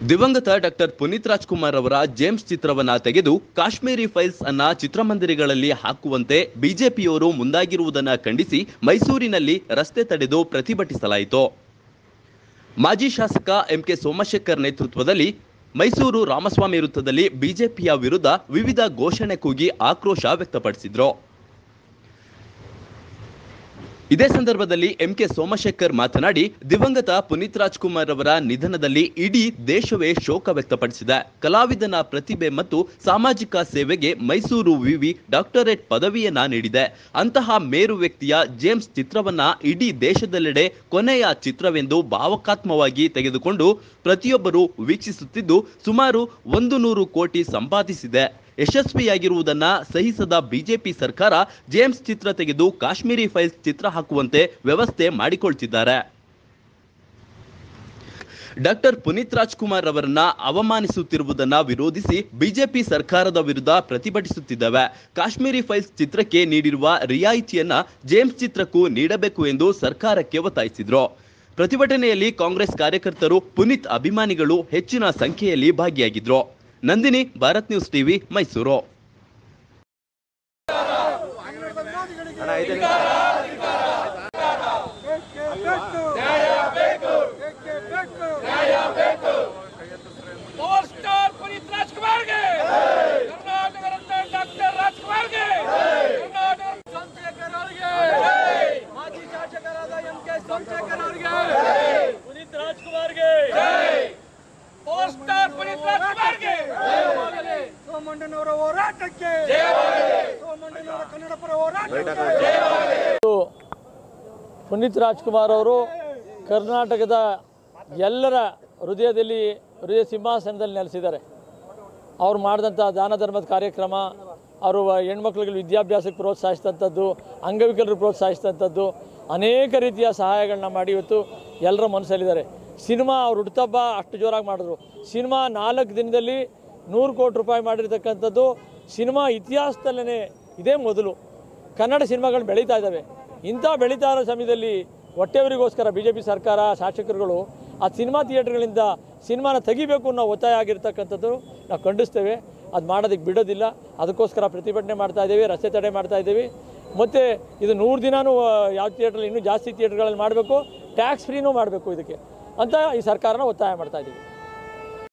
ದಿವಂಗತ ಡಾಕ್ಟರ್ ಪುನೀತ್ ರಾಜ್ಕುಮಾರ್ ಅವರ ಜೇಮ್ಸ್ ಚಿತ್ರವನ್ನ ತೆಗೆದು ಕಾಶ್ಮೀರಿ ಫೈಲ್ಸ್ ಅನ್ನ ಚಿತ್ರಮಂದಿರಗಳಲ್ಲಿ ಹಾಕುವಂತೆ ಬಿಜೆಪಿಯವರು ಮುಂದಾಗಿರುವುದನ್ನ ಖಂಡಿಸಿ ಮೈಸೂರಿನಲ್ಲಿ ರಸ್ತೆ ತಡೆದು ಪ್ರತಿಭಟಿಸಲಾಯಿತು ಮಾಜಿ ಶಾಸಕ ಎಂಕೆ ಸೋಮಶೇಖರ್ ನೇತೃತ್ವದಲ್ಲಿ ಮೈಸೂರು ರಾಮಸ್ವಾಮಿ ವೃತ್ತದಲ್ಲಿ ಬಿಜೆಪಿಯ ವಿರುದ್ಧ ವಿವಿಧ ಘೋಷಣೆ ಕೂಗಿ ಆಕ್ರೋಶ ವ್ಯಕ್ತಪಡಿಸಿದ್ರು ಇದೇ ಸಂದರ್ಭದಲ್ಲಿ ಎಂಕೆ ಸೋಮಶೇಖರ್ ಮಾತನಾಡಿ ದಿವಂಗತ ಪುನೀತ್ ರಾಜ್ಕುಮಾರ್ ಅವರ ನಿಧನದಲ್ಲಿ ಇಡೀ ದೇಶವೇ ಶೋಕ ವ್ಯಕ್ತಪಡಿಸಿದೆ ಕಲಾವಿದನ ಪ್ರತಿಭೆ ಮತ್ತು ಸಾಮಾಜಿಕ ಸೇವೆಗೆ ಮೈಸೂರು ವಿವಿ ಡಾಕ್ಟರೇಟ್ ಪದವಿಯನ್ನ ನೀಡಿದೆ ಅಂತಹ ಮೇರು ವ್ಯಕ್ತಿಯ ಜೇಮ್ಸ್ ಚಿತ್ರವನ್ನ ಇಡೀ ದೇಶದೆಲ್ಲೆಡೆ ಕೊನೆಯ ಚಿತ್ರವೆಂದು ಭಾವಕಾತ್ಮವಾಗಿ ತೆಗೆದುಕೊಂಡು ಪ್ರತಿಯೊಬ್ಬರು ವೀಕ್ಷಿಸುತ್ತಿದ್ದು ಸುಮಾರು ಒಂದು ನೂರು ಕೋಟಿ ಸಂಪಾದಿಸಿದೆ ಯಶಸ್ವಿಯಾಗಿರುವುದನ್ನ ಸಹಿಸದ ಬಿಜೆಪಿ ಸರ್ಕಾರ ಜೇಮ್ಸ್ ಚಿತ್ರ ತೆಗೆದು ಕಾಶ್ಮೀರಿ ಫೈಲ್ಸ್ ಚಿತ್ರ ಹಾಕುವಂತೆ ವ್ಯವಸ್ಥೆ ಮಾಡಿಕೊಳ್ತಿದ್ದಾರೆ ಡಾಕ್ಟರ್ ಪುನೀತ್ ರಾಜ್ಕುಮಾರ್ ಅವರನ್ನ ಅವಮಾನಿಸುತ್ತಿರುವುದನ್ನ ವಿರೋಧಿಸಿ ಬಿಜೆಪಿ ಸರ್ಕಾರದ ವಿರುದ್ಧ ಪ್ರತಿಭಟಿಸುತ್ತಿದ್ದೇವೆ ಕಾಶ್ಮೀರಿ ಫೈಲ್ಸ್ ಚಿತ್ರಕ್ಕೆ ನೀಡಿರುವ ರಿಯಾಯಿತಿಯನ್ನ ಜೇಮ್ಸ್ ಚಿತ್ರಕ್ಕೂ ನೀಡಬೇಕು ಎಂದು ಸರ್ಕಾರಕ್ಕೆ ಒತ್ತಾಯಿಸಿದ್ರು ಪ್ರತಿಭಟನೆಯಲ್ಲಿ ಕಾಂಗ್ರೆಸ್ ಕಾರ್ಯಕರ್ತರು ಪುನೀತ್ ಅಭಿಮಾನಿಗಳು ಹೆಚ್ಚಿನ ಸಂಖ್ಯೆಯಲ್ಲಿ ಭಾಗಿಯಾಗಿದ್ರು Nandini Bharat news TV Mysuru power star Puneeth ರಾಜ್ಕುಮಾರ್ಗೆ ಕರ್ನಾಟಕ ರತ್ನ ಡಾಕ್ಟರ್ ರಾಜ್ಕುಮಾರ್ಗೆ ಕರ್ನಾಟಕ ಸೋಮಶೇಖರ್ ಅವರಿಗೆ ಮಾಜಿ ಶಾಸಕರಾದ ಎಂ ಕೆ ಸೋಮಶೇಖರ್ ಅವರಿಗೆ ಪುನೀತ್ ರಾಜ್ಕುಮಾರ್ಗೆ ಪವರ್ ಸ್ಟಾರ್ ಪುನೀತ್ ರಾಜ್ಕುಮಾರ್ಗೆ ಸೋಮಣ್ಣನವರ ಹೋರಾಟಕ್ಕೆ ಸೋಮಣ್ಣನವರ ಕನ್ನಡ ಪರ ಹೋರಾಟಕ್ಕೆ ಪುನೀತ್ ರಾಜ್ಕುಮಾರ್ ಅವರು ಕರ್ನಾಟಕದ ಎಲ್ಲರ ಹೃದಯದಲ್ಲಿ ಹೃದಯ ಸಿಂಹಾಸನದಲ್ಲಿ ನೆಲೆಸಿದ್ದಾರೆ ಅವ್ರು ಮಾಡಿದಂಥ ದಾನ ಧರ್ಮದ ಕಾರ್ಯಕ್ರಮ ಅವರು ಹೆಣ್ಮಕ್ಳಿಗೆ ವಿದ್ಯಾಭ್ಯಾಸಕ್ಕೆ ಪ್ರೋತ್ಸಾಹಿಸಿದಂಥದ್ದು ಅಂಗವಿಕಲರು ಪ್ರೋತ್ಸಾಹಿಸಿದಂಥದ್ದು ಅನೇಕ ರೀತಿಯ ಸಹಾಯಗಳನ್ನ ಮಾಡಿ ಇವತ್ತು ಎಲ್ಲರ ಮನಸ್ಸಲ್ಲಿದ್ದಾರೆ ಸಿನಿಮಾ ಅವ್ರು ಹುಟ್ಟುಹಬ್ಬ ಅಷ್ಟು ಜೋರಾಗಿ ಮಾಡಿದ್ರು ಸಿನಿಮಾ ನಾಲ್ಕು ದಿನದಲ್ಲಿ ನೂರು ಕೋಟಿ ರೂಪಾಯಿ ಮಾಡಿರ್ತಕ್ಕಂಥದ್ದು ಸಿನಿಮಾ ಇತಿಹಾಸದಲ್ಲೇ ಇದೇ ಮೊದಲು ಕನ್ನಡ ಸಿನಿಮಾಗಳು ಬೆಳೀತಾ ಇದ್ದಾವೆ ಇಂಥ ಬೆಳೀತಾ ಇರೋ ಸಮಯದಲ್ಲಿ ಹೊಟ್ಟೆಯವರಿಗೋಸ್ಕರ ಬಿ ಜೆ ಪಿ ಸರ್ಕಾರ ಶಾಸಕರುಗಳು ಆ ಸಿನಿಮಾ ಥಿಯೇಟ್ರ್ಗಳಿಂದ ಸಿನಿಮಾನ ತೆಗಿಬೇಕು ಅನ್ನೋ ಒತ್ತಾಯ ಆಗಿರ್ತಕ್ಕಂಥದ್ದು ನಾವು ಖಂಡಿಸ್ತೇವೆ ಅದು ಮಾಡೋದಕ್ಕೆ ಬಿಡೋದಿಲ್ಲ ಅದಕ್ಕೋಸ್ಕರ ಪ್ರತಿಭಟನೆ ಮಾಡ್ತಾ ಇದ್ದೀವಿ ರಸ್ತೆ ತಡೆ ಮಾಡ್ತಾ ಇದ್ದೀವಿ ಮತ್ತು ಇದು ನೂರು ದಿನವೂ ಯಾವ ಥಿಯೇಟ್ರಲ್ಲಿ ಇನ್ನೂ ಜಾಸ್ತಿ ಥಿಯೇಟ್ರ್ಗಳಲ್ಲಿ ಮಾಡಬೇಕು ಟ್ಯಾಕ್ಸ್ ಫ್ರೀನೂ ಮಾಡಬೇಕು ಇದಕ್ಕೆ ಅಂತ ಈ ಸರ್ಕಾರನ ಒತ್ತಾಯ ಮಾಡ್ತಾ ಇದ್ದೀವಿ